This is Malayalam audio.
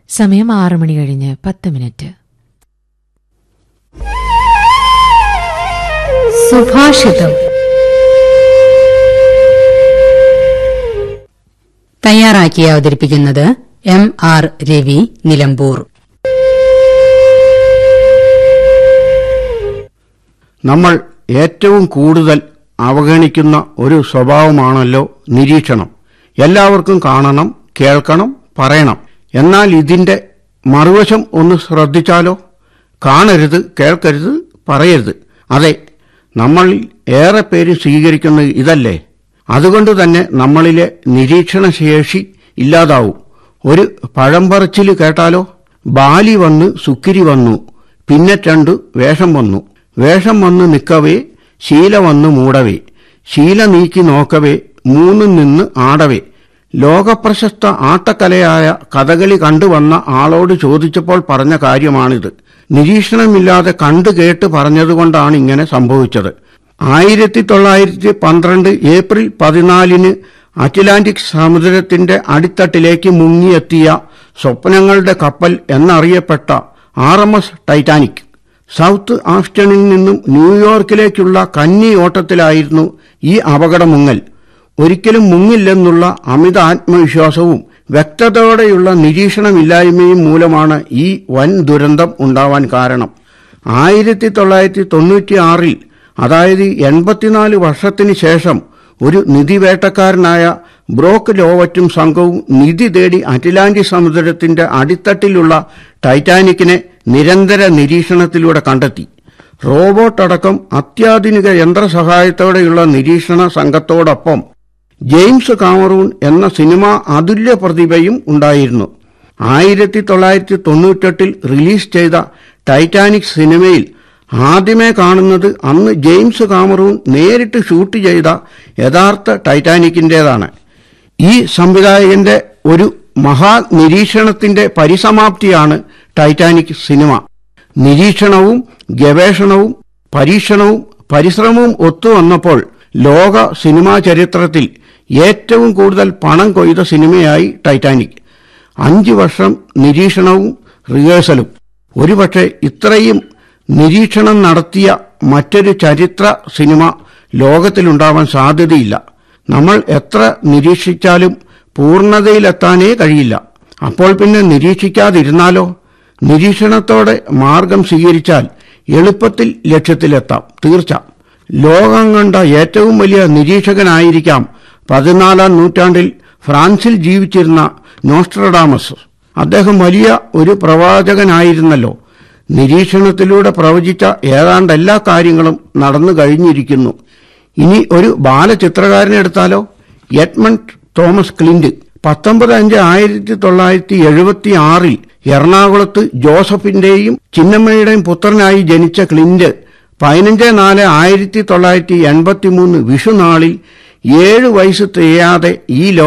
സമയം ആറ് മണി കഴിഞ്ഞ് പത്ത് മിനിറ്റ് സുഭാഷിതം തയ്യാറാക്കി അവതരിപ്പിക്കുന്നത് എം ആർ രവി നിലമ്പൂർ നമ്മൾ ഏറ്റവും കൂടുതൽ അവഗണിക്കുന്ന ഒരു സ്വഭാവമാണല്ലോ നിരീക്ഷണം എല്ലാവർക്കും കാണണം കേൾക്കണം പറയണം എന്നാൽ ഇതിന്റെ മറുവശം ഒന്ന് ശ്രദ്ധിച്ചാലോ കാണരുത് കേൾക്കരുത് പറയരുത് അതെ നമ്മളിൽ ഏറെ പേര് സ്വീകരിക്കുന്നത് ഇതല്ലേ അതുകൊണ്ട് തന്നെ നമ്മളിലെ നിരീക്ഷണ ശേഷി ഇല്ലാതാവും ഒരു പഴംപറിച്ചിൽ കേട്ടാലോ ബാലി വന്ന് സുക്കിരി വന്നു പിന്നെ രണ്ട് വേഷം വന്നു വേഷം വന്ന് നിൽക്കവേ ശീല വന്ന് മൂടവേ ശീല നീക്കി നോക്കവേ മൂന്നും നിന്ന് ആടവേ ലോകപ്രശസ്ത ആട്ടക്കലയായ കഥകളി കണ്ടുവന്ന ആളോട് ചോദിച്ചപ്പോൾ പറഞ്ഞ കാര്യമാണിത് നിരീക്ഷണമില്ലാതെ കണ്ടു കേട്ട് പറഞ്ഞതുകൊണ്ടാണ് ഇങ്ങനെ സംഭവിച്ചത് ആയിരത്തി തൊള്ളായിരത്തി പന്ത്രണ്ട് ഏപ്രിൽ പതിനാലിന് അറ്റ്ലാന്റിക് സമുദ്രത്തിന്റെ അടിത്തട്ടിലേക്ക് മുങ്ങിയെത്തിയ സ്വപ്നങ്ങളുടെ കപ്പൽ എന്നറിയപ്പെട്ട R M S Titanic South ആസ്റ്റണിൽ നിന്നും ന്യൂയോർക്കിലേക്കുള്ള കന്നി ഓട്ടത്തിലായിരുന്നു ഈ അപകടമുങ്ങൽ ഒരിക്കലും മുങ്ങില്ലെന്നുള്ള അമിത ആത്മവിശ്വാസവും വ്യക്തതയോടെയുള്ള നിരീക്ഷണമില്ലായ്മയും മൂലമാണ് ഈ വൻ ദുരന്തം ഉണ്ടാവാൻ കാരണം ആയിരത്തി തൊള്ളായിരത്തി തൊണ്ണൂറ്റിയാറിൽ അതായത് എൺപത്തിനാല് വർഷത്തിന് ശേഷം ഒരു നിധിവേട്ടക്കാരനായ ബ്രോക്ക് ലോവറ്റും സംഘവും നിധി തേടി അറ്റ്ലാന്റിക് സമുദ്രത്തിന്റെ അടിത്തട്ടിലുള്ള ടൈറ്റാനിക്കിനെ നിരന്തര നിരീക്ഷണത്തിലൂടെ കണ്ടെത്തി റോബോട്ട് അടക്കം അത്യാധുനിക യന്ത്രസഹായത്തോടെയുള്ള നിരീക്ഷണ സംഘത്തോടൊപ്പം ജെയിംസ് കാമറൂൺ എന്ന സിനിമ അതുല്യ പ്രതിഭയും ഉണ്ടായിരുന്നു ആയിരത്തി തൊള്ളായിരത്തി തൊണ്ണൂറ്റെട്ടിൽ റിലീസ് ചെയ്ത ടൈറ്റാനിക് സിനിമയിൽ ആദ്യമേ കാണുന്നത് അന്ന് ജെയിംസ് കാമറൂൺ നേരിട്ട് ഷൂട്ട് ചെയ്ത യഥാർത്ഥ ടൈറ്റാനിക്കിന്റേതാണ് ഈ സംവിധായകന്റെ ഒരു മഹാനിരീക്ഷണത്തിന്റെ പരിസമാപ്തിയാണ് ടൈറ്റാനിക് സിനിമ നിരീക്ഷണവും ഗവേഷണവും പരീക്ഷണവും പരിശ്രമവും ഒത്തുവന്നപ്പോൾ ലോക സിനിമാ ചരിത്രത്തിൽ ഏറ്റവും കൂടുതൽ പണം കൊയ്ത സിനിമയായി ടൈറ്റാനിക് അഞ്ചു വർഷം നിരീക്ഷണവും റിഹേഴ്സലും ഒരുപക്ഷെ ഇത്രയും നിരീക്ഷണം നടത്തിയ മറ്റൊരു ചരിത്ര സിനിമ ലോകത്തിലുണ്ടാവാൻ സാധ്യതയില്ല നമ്മൾ എത്ര നിരീക്ഷിച്ചാലും പൂർണ്ണതയിലെത്താനേ കഴിയില്ല അപ്പോൾ പിന്നെ നിരീക്ഷിക്കാതിരുന്നാലോ നിരീക്ഷണത്തോടെ മാർഗം സ്വീകരിച്ചാൽ എളുപ്പത്തിൽ ലക്ഷ്യത്തിലെത്താം തീർച്ച ലോകം കണ്ട ഏറ്റവും വലിയ നിരീക്ഷകനായിരിക്കാം പതിനാലാം നൂറ്റാണ്ടിൽ ഫ്രാൻസിൽ ജീവിച്ചിരുന്ന നോസ്ട്രഡാമസ് അദ്ദേഹം വലിയ ഒരു പ്രവാചകനായിരുന്നല്ലോ നിരീക്ഷണത്തിലൂടെ പ്രവചിച്ച ഏതാണ്ട് എല്ലാ കാര്യങ്ങളും നടന്നു കഴിഞ്ഞിരിക്കുന്നു ഇനി ഒരു ബാലചിത്രകാരനെ എടുത്താലോ എഡ്മണ്ട് തോമസ് ക്ലിന്റ് പത്തൊമ്പത് അഞ്ച് ആയിരത്തി തൊള്ളായിരത്തി എഴുപത്തി ആറിൽ എറണാകുളത്ത് ജോസഫിന്റെയും ചിന്നമ്മയുടെയും പുത്രനായി ജനിച്ച ക്ലിന്റ് പതിനഞ്ച് നാല് ആയിരത്തി തൊള്ളായിരത്തി എൺപത്തി മൂന്ന് വിഷുനാളിൽ ഏഴ് വയസ്സ് തികയാതെ ഈ